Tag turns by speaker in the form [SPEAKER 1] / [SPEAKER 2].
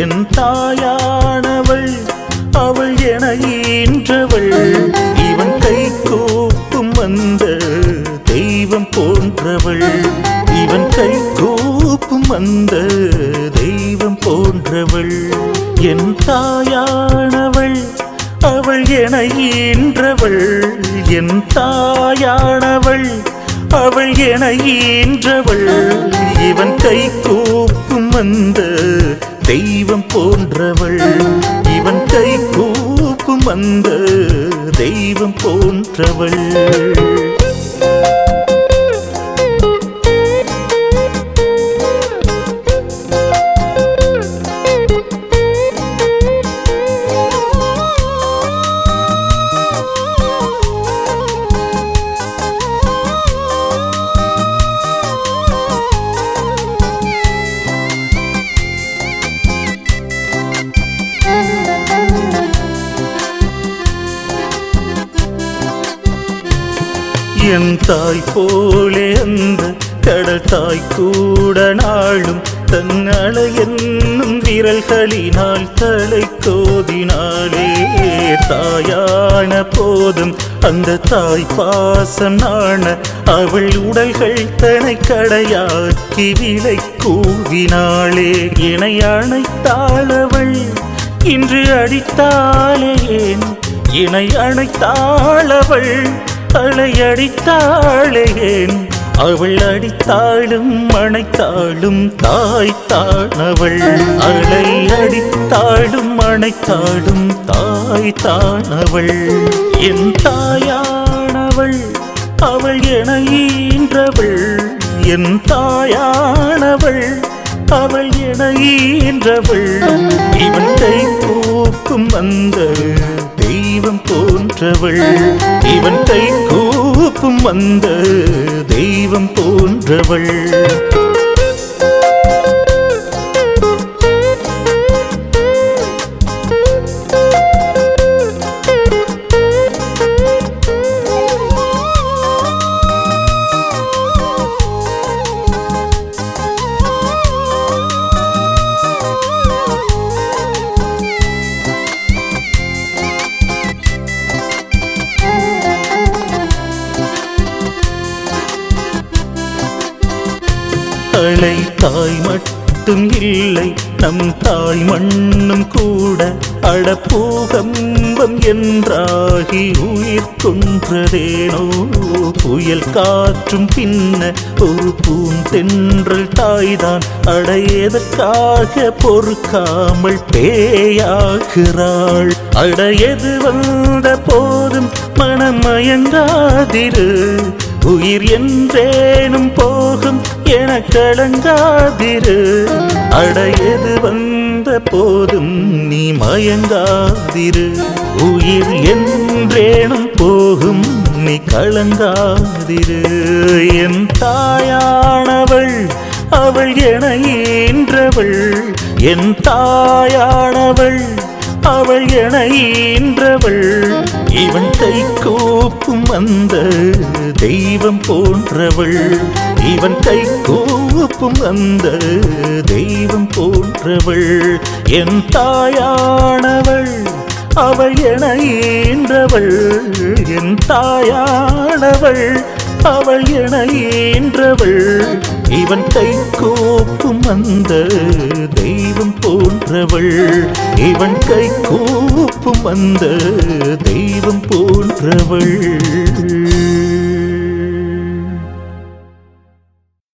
[SPEAKER 1] என் தாயானவள் அவள் என ஈன்றவள் இவன் கை கூப்பும் வந்த தெய்வம் போன்றவள் இவன் கை கூப்பும் வந்த தெய்வம் போன்றவள் என் தாயானவள் அவள் என ஈன்றவள் என் தாயானவள் அவள் என ஈன்றவள் இவன் கை கூப்பும் வந்த தெய்வம் போன்றவள் இவன் கை கூப்பும் வந்த தெய்வம் போன்றவள் என் தாய் போலே அந்த கடல் தாய் கூட நாளும் தன்னலை என்னும் விரல்களினால் தலை கோதினாலே தாயான போதும் அந்த தாய் பாசம் நாண அவள் உடல்கள் தனை கடையாக்கி விலை கூவினாளே இணை அணைத்தாளவள் இன்று அடித்தாளே ஏன் இணை அணைத்தாளவள் அலையடித்தாளேன் அவள் அடித்தாளும் அணைத்தாளும் தாய் தானவள் அலை அடித்தாளும் அணைத்தாளும் தாய் தானவள் என் தாயானவள் அவள் என ஈன்றவள் என் தாயானவள் அவள் என ஈன்றவள் இவன் கை கூப்பும் அந்த தெய்வம் போன்றவள் இவன் கை கூப்பும் அந்த தெய்வம் போன்றவள் அலை தாய் மட்டும் இல்லை நம் தாய் மண்ணும் கூட அடப்பூகம்பம் என்றாகி உயிர் கொன்றதேனோ புயல் காற்றும் பின்ன ஒரு பூந்தென்றல் தாய்தான் அடையதற்காக பொறுக்காமல் பேயாகிறாள் அடையது வந்த போதும் மனம் மயங்காதிரு உயிர் என்றேனும் போகும் என கலங்காதிரு அடையது வந்த போதும் நீ மயங்காதிரு உயிர் என்றேனும் போகும் நீ கலங்காதிரு என் தாயானவள் அவள் என ஈன்றவள் என் தாயானவள் அவள் என ஈன்றவள் இவன் கை கூப்பும் அந்த தெய்வம் போன்றவள் இவன் கை கூப்பும் அந்த தெய்வம் போன்றவள் என் தாயானவள் அவள் என ஈன்றவள் என் தாயானவள் அவள் என ஈன்றவள் இவன் கை கூப்பும் அந்த தெய்வம் போன்றவள் இவன் கை கூப்பும் அந்த தெய்வம் போன்றவள்